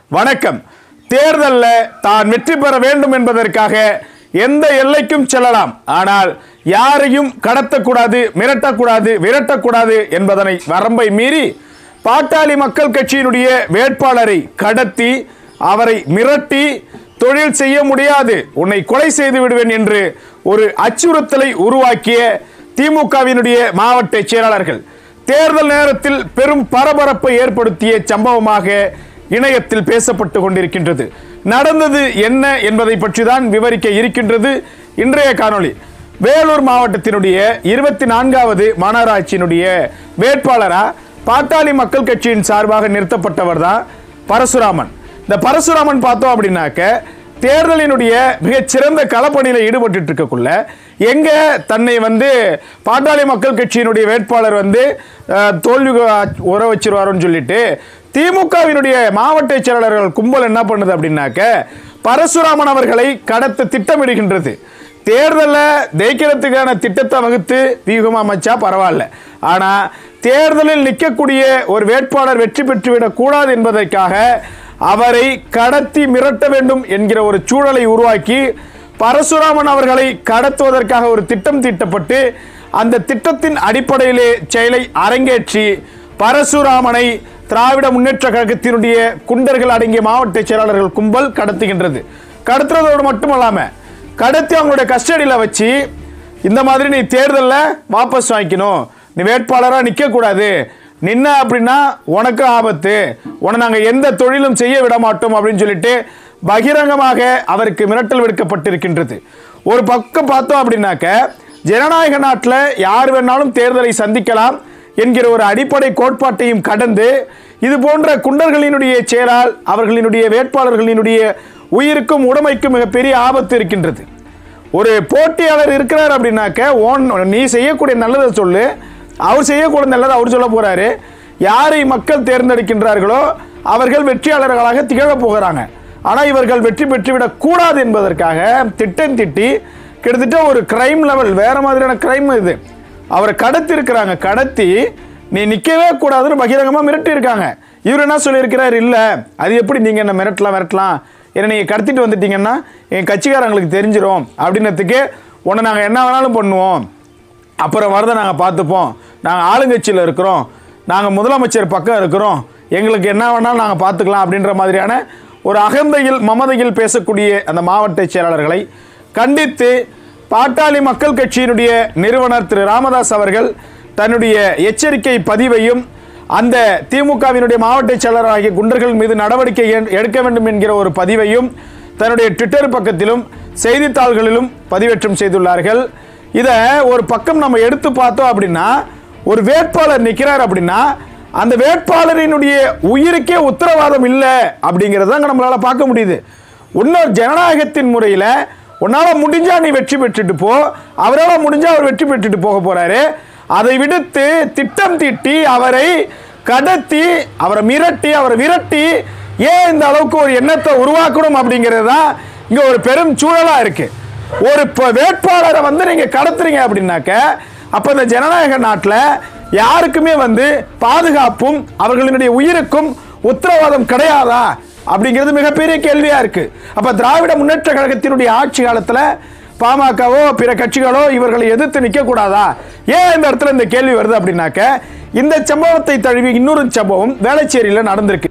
வணக்கம் தேர்தலில் தான் வெற்றி பெற வேண்டும் என்பதற்காக எந்த எல்லைக்கும் செல்லலாம் ஆனால் யாரையும் கடத்தக்கூடாது மிரட்டக்கூடாது விரட்டக்கூடாது என்பதனை வரம்பை மீறி பாட்டாளி மக்கள் கட்சியினுடைய வேட்பாளரை கடத்தி அவரை மிரட்டி தொழில் செய்ய முடியாது உன்னை கொலை செய்து விடுவேன் என்று ஒரு அச்சுறுத்தலை உருவாக்கிய திமுகவினுடைய மாவட்ட செயலாளர்கள் தேர்தல் நேரத்தில் பெரும் பரபரப்பை ஏற்படுத்திய சம்பவமாக இணையத்தில் பேசப்பட்டு கொண்டிருக்கின்றது நடந்தது என்ன என்பதை பற்றி தான் விவரிக்க இருக்கின்றது இன்றைய காணொளி வேலூர் மாவட்டத்தினுடைய இருபத்தி நான்காவது மாநகராட்சியினுடைய வேட்பாளரா பாட்டாளி மக்கள் கட்சியின் சார்பாக நிறுத்தப்பட்டவர் தான் பரசுராமன் இந்த பரசுராமன் பார்த்தோம் அப்படின்னாக்க தேர்தலினுடைய மிகச்சிறந்த களப்பணியில் ஈடுபட்டு இருக்கக்குள்ள எங்க தன்னை வந்து பாட்டாளி மக்கள் கட்சியினுடைய வேட்பாளர் வந்து அஹ், தோல்வி உற வச்சிருவாருன்னு சொல்லிட்டு திமுகவினுடைய மாவட்ட செயலாளர்கள் கும்பல் என்ன பண்ணுது அப்படின்னாக்க பரசுராமன் அவர்களை கடத்த திட்டமிடுகின்றது தேர்தலில் ஜெயிக்கிறதுக்கான திட்டத்தை வகுத்து வியூகம் அமைச்சா பரவாயில்ல ஆனா தேர்தலில் நிற்கக்கூடிய ஒரு வேட்பாளர் வெற்றி பெற்றுவிடக் கூடாது என்பதற்காக அவரை கடத்தி மிரட்ட வேண்டும் என்கிற ஒரு சூழலை உருவாக்கி பரசுராமன் அவர்களை கடத்துவதற்காக ஒரு திட்டம் தீட்டப்பட்டு அந்த திட்டத்தின் அடிப்படையிலே செயலை அரங்கேற்றி பரசுராமனை திராவிட முன்னேற்ற கழகத்தினுடைய குண்டர்கள் அடங்கிய மாவட்ட செயலாளர்கள் கும்பல் கடத்துகின்றது கடத்துறதோடு மட்டுமல்லாம கடத்தி அவங்களுடைய கஸ்டடியில் வச்சு இந்த மாதிரி நீ தேர்தலில் வாபஸ் வாங்கிக்கணும் நீ வேட்பாளராக நிற்கக்கூடாது நின்ன அப்படின்னா உனக்கு ஆபத்து உன்னை நாங்கள் எந்த தொழிலும் செய்ய விட மாட்டோம் அப்படின்னு சொல்லிட்டு பகிரங்கமாக அவருக்கு மிரட்டல் விடுக்கப்பட்டிருக்கின்றது ஒரு பக்கம் பார்த்தோம் அப்படின்னாக்க ஜனநாயக நாட்டில் யார் வேணாலும் தேர்தலை சந்திக்கலாம் என்கிற ஒரு அடிப்படை கோட்பாட்டையும் கடந்து இது போன்ற குண்டர்களினுடைய செயலால் அவர்களினுடைய வேட்பாளர்களினுடைய உயிருக்கும் உடைமைக்கும் மிகப்பெரிய ஆபத்து இருக்கின்றது ஒரு போட்டியாளர் இருக்கிறார் அப்படின்னாக்க ஓன் நீ செய்யக்கூடிய நல்லதை சொல்லு அவர் செய்யக்கூடிய நல்லதை அவர் சொல்ல போறாரு யாரை மக்கள் தேர்ந்தெடுக்கின்றார்களோ அவர்கள் வெற்றியாளர்களாக திகழப் போகிறாங்க ஆனால் இவர்கள் வெற்றி பெற்றுவிடக் கூடாது என்பதற்காக திட்டம் திட்டி கிட்டத்தட்ட ஒரு கிரைம் லெவல் வேற மாதிரியான கிரைம் இது அவரை கடத்தி இருக்கிறாங்க கடத்தி நீ நிற்கவே கூடாதுன்னு பகிரங்கமாக மிரட்டி இருக்காங்க இவர் என்ன சொல்லியிருக்கிறார் இல்லை அது எப்படி நீங்கள் என்ன மிரட்டலாம் மிரட்டலாம் ஏன்னா நீங்கள் கடத்திட்டு வந்துட்டீங்கன்னா எங்கள் கட்சிக்காரங்களுக்கு தெரிஞ்சிரும் அப்படின்னதுக்கு உன்னை நாங்கள் என்ன வேணாலும் பண்ணுவோம் அப்புறம் வரதை நாங்கள் பார்த்துப்போம் நாங்கள் ஆளுங்கட்சியில் இருக்கிறோம் நாங்கள் முதலமைச்சர் பக்கம் இருக்கிறோம் எங்களுக்கு என்ன வேணாலும் நாங்கள் பார்த்துக்கலாம் அப்படின்ற மாதிரியான ஒரு அகந்தையில் மமதையில் பேசக்கூடிய அந்த மாவட்ட செயலாளர்களை கண்டித்து பாட்டாளி மக்கள் கட்சியினுடைய நிறுவனர் திரு ராமதாஸ் அவர்கள் தன்னுடைய எச்சரிக்கை பதிவையும் அந்த திமுகவினுடைய மாவட்ட செயலராகிய குண்டர்கள் மீது நடவடிக்கை எ- எடுக்க வேண்டும் என்கிற ஒரு பதிவையும் தன்னுடைய ட்விட்டர் பக்கத்திலும் செய்தித்தாள்களிலும் பதிவேற்றம் செய்துள்ளார்கள் இதை ஒரு பக்கம் நம்ம எடுத்து பார்த்தோம் அப்படின்னா ஒரு வேட்பாளர் நிற்கிறார் அப்படின்னா அந்த வேட்பாளரினுடைய உயிருக்கே உத்தரவாதம் இல்லை அப்படிங்கிறத நம்மளால பார்க்க முடியுது இன்னும் ஜனநாயகத்தின் முறையில் உன்னால் முடிஞ்சா நீ வெற்றி பெற்றுட்டு போ அவரால் முடிஞ்சா அவர் வெற்றி பெற்றுட்டு போக போறாரு அதை விடுத்து திட்டம் தீட்டி அவரை கடத்தி அவரை மிரட்டி அவரை விரட்டி ஏன் இந்த அளவுக்கு ஒரு எண்ணத்தை உருவாக்கணும் அப்படிங்கிறது தான் இங்க ஒரு பெரும் சூழலா இருக்கு ஒரு ப- வேட்பாளரை வந்து நீங்க கடத்துறீங்க அப்படின்னாக்க அப்ப இந்த ஜனநாயக நாட்டில் யாருக்குமே வந்து பாதுகாப்பும் அவர்களினுடைய உயிருக்கும் உத்தரவாதம் கிடையாதா அப்படிங்கிறது மிகப்பெரிய கேள்வியா இருக்கு அப்ப திராவிட முன்னேற்ற கழகத்தினுடைய ஆட்சி காலத்துல பாமகவோ பிற கட்சிகளோ இவர்களை எதிர்த்து நிற்க கூடாதா ஏன் இந்த இடத்துல இந்த கேள்வி வருது அப்படின்னாக்க இந்த சம்பவத்தை தழுவி இன்னொரு சம்பவம் வேளச்சேரியில நடந்திருக்கு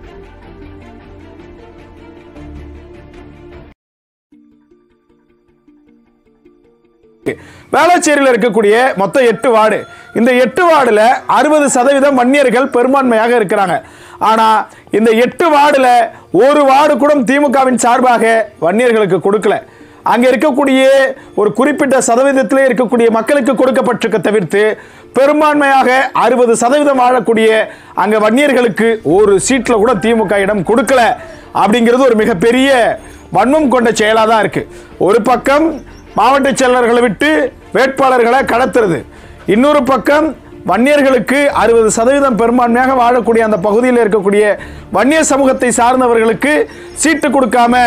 வேளச்சேரியில் இருக்கக்கூடிய மொத்தம் எட்டு வார்டு இந்த எட்டு வார்டுல அறுபது சதவீதம் வன்னியர்கள் பெரும்பான்மையாக இருக்கிறாங்க ஆனா இந்த எட்டு வார்டுல ஒரு வார்டு கூட திமுகவின் சார்பாக வன்னியர்களுக்கு கொடுக்கல அங்க இருக்கக்கூடிய ஒரு குறிப்பிட்ட சதவீதத்திலே இருக்கக்கூடிய மக்களுக்கு கொடுக்கப்பட்டிருக்க தவிர்த்து பெரும்பான்மையாக அறுபது சதவீதம் வாழக்கூடிய அங்க வன்னியர்களுக்கு ஒரு சீட்ல கூட திமுக இடம் கொடுக்கல அப்படிங்கிறது ஒரு மிகப்பெரிய வன்மம் கொண்ட செயலாக தான் இருக்கு ஒரு பக்கம் மாவட்ட செயலர்களை விட்டு வேட்பாளர்களை கடத்துறது இன்னொரு பக்கம் வன்னியர்களுக்கு அறுபது சதவீதம் பெரும்பான்மையாக வாழக்கூடிய அந்த பகுதியில் இருக்கக்கூடிய வன்னிய சமூகத்தை சார்ந்தவர்களுக்கு சீட்டு கொடுக்காம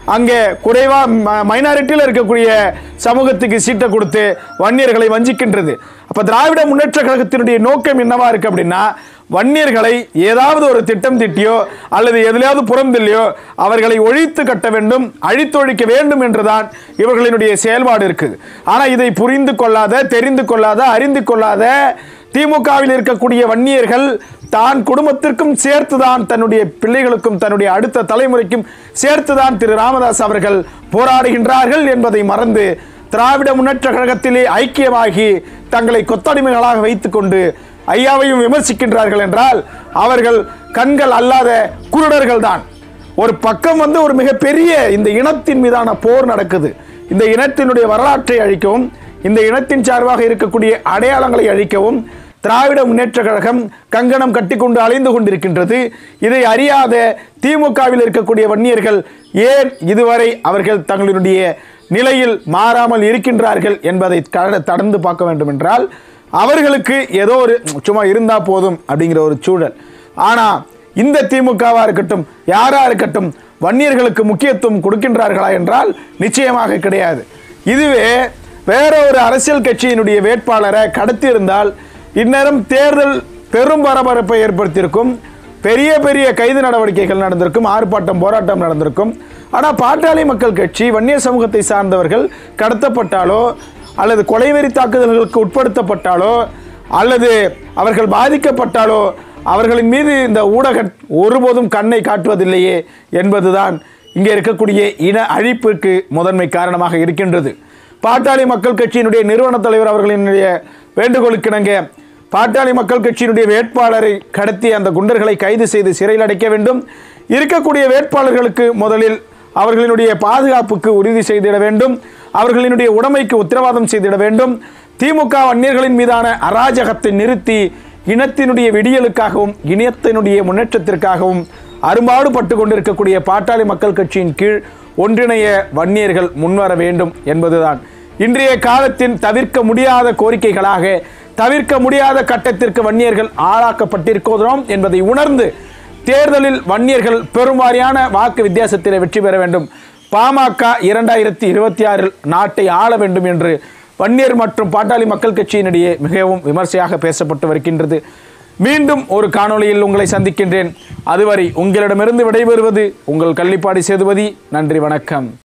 அங்கே குறைவா மைனாரிட்டியில் இருக்கக்கூடிய சமூகத்துக்கு சீட்டை கொடுத்து வன்னியர்களை வஞ்சிக்கின்றது அப்ப திராவிட முன்னேற்ற கழகத்தினுடைய நோக்கம் என்னவா இருக்கு அப்படின்னா வன்னியர்களை ஏதாவது ஒரு திட்டம் திட்டியோ அல்லது எதிலையாவது புறந்தில்லையோ அவர்களை ஒழித்து கட்ட வேண்டும் அழித்தொழிக்க வேண்டும் என்றுதான் இவர்களினுடைய செயல்பாடு இருக்குது ஆனா இதை புரிந்து கொள்ளாத தெரிந்து கொள்ளாத அறிந்து கொள்ளாத திமுகவில் இருக்கக்கூடிய வன்னியர்கள் தான் குடும்பத்திற்கும் சேர்த்துதான் தன்னுடைய பிள்ளைகளுக்கும் தன்னுடைய அடுத்த தலைமுறைக்கும் சேர்த்துதான் திரு ராமதாஸ் அவர்கள் போராடுகின்றார்கள் என்பதை மறந்து திராவிட முன்னேற்ற கழகத்திலே ஐக்கியமாகி தங்களை கொத்தடிமைகளாக வைத்துக்கொண்டு ஐயாவையும் விமர்சிக்கின்றார்கள் என்றால் அவர்கள் கண்கள் அல்லாத குருடர்கள் தான் ஒரு பக்கம் வந்து ஒரு மிகப்பெரிய இந்த இனத்தின் மீதான போர் நடக்குது இந்த இனத்தினுடைய வரலாற்றை அழிக்கவும் இந்த இனத்தின் சார்பாக இருக்கக்கூடிய அடையாளங்களை அழிக்கவும் திராவிட முன்னேற்ற கழகம் கங்கணம் கட்டிக்கொண்டு அலைந்து கொண்டிருக்கின்றது இதை அறியாத திமுகவில் இருக்கக்கூடிய வன்னியர்கள் ஏன் இதுவரை அவர்கள் தங்களுடைய நிலையில் மாறாமல் இருக்கின்றார்கள் என்பதை கட- கடந்து பார்க்க வேண்டும் என்றால் அவர்களுக்கு ஏதோ ஒரு சும்மா இருந்தா போதும் அப்படிங்கிற ஒரு சூழல் ஆனா இந்த திமுகவா இருக்கட்டும் யாரா இருக்கட்டும் வன்னியர்களுக்கு முக்கியத்துவம் கொடுக்கின்றார்களா என்றால் நிச்சயமாக கிடையாது இதுவே வேற ஒரு அரசியல் கட்சியினுடைய வேட்பாளரை கடத்தி இருந்தால் இந்நேரம் தேர்தல் பெரும் பரபரப்பை ஏற்படுத்தியிருக்கும் பெரிய பெரிய கைது நடவடிக்கைகள் நடந்திருக்கும் ஆர்ப்பாட்டம் போராட்டம் நடந்திருக்கும் ஆனால் பாட்டாளி மக்கள் கட்சி வன்னிய சமூகத்தை சார்ந்தவர்கள் கடத்தப்பட்டாலோ அல்லது கொலைவெறி தாக்குதல்களுக்கு உட்படுத்தப்பட்டாலோ அல்லது அவர்கள் பாதிக்கப்பட்டாலோ அவர்களின் மீது இந்த ஊடக ஒருபோதும் கண்ணை காட்டுவதில்லையே என்பதுதான் இங்கே இருக்கக்கூடிய இன அழிப்பிற்கு முதன்மை காரணமாக இருக்கின்றது பாட்டாளி மக்கள் கட்சியினுடைய நிறுவன தலைவர் அவர்களினுடைய வேண்டுகோளுக்கிணங்க பாட்டாளி மக்கள் கட்சியினுடைய வேட்பாளரை கடத்தி அந்த குண்டர்களை கைது செய்து சிறையில் அடைக்க வேண்டும் இருக்கக்கூடிய வேட்பாளர்களுக்கு முதலில் அவர்களினுடைய பாதுகாப்புக்கு உறுதி செய்திட வேண்டும் அவர்களினுடைய உடைமைக்கு உத்தரவாதம் செய்திட வேண்டும் திமுக வன்னியர்களின் மீதான அராஜகத்தை நிறுத்தி இனத்தினுடைய விடியலுக்காகவும் இனத்தினுடைய முன்னேற்றத்திற்காகவும் அரும்பாடு பட்டு கொண்டிருக்கக்கூடிய பாட்டாளி மக்கள் கட்சியின் கீழ் ஒன்றிணைய வன்னியர்கள் முன்வர வேண்டும் என்பதுதான் இன்றைய காலத்தின் தவிர்க்க முடியாத கோரிக்கைகளாக தவிர்க்க முடியாத கட்டத்திற்கு வன்னியர்கள் ஆளாக்கப்பட்டிருக்கிறோம் என்பதை உணர்ந்து தேர்தலில் வன்னியர்கள் பெரும்வாரியான வாக்கு வித்தியாசத்தில் வெற்றி பெற வேண்டும் பாமக இரண்டாயிரத்தி இருபத்தி ஆறில் நாட்டை ஆள வேண்டும் என்று வன்னியர் மற்றும் பாட்டாளி மக்கள் கட்சியினிடையே மிகவும் விமர்சையாக பேசப்பட்டு வருகின்றது மீண்டும் ஒரு காணொளியில் உங்களை சந்திக்கின்றேன் அதுவரை உங்களிடமிருந்து விடைபெறுவது உங்கள் கள்ளிப்பாடி சேதுபதி நன்றி வணக்கம்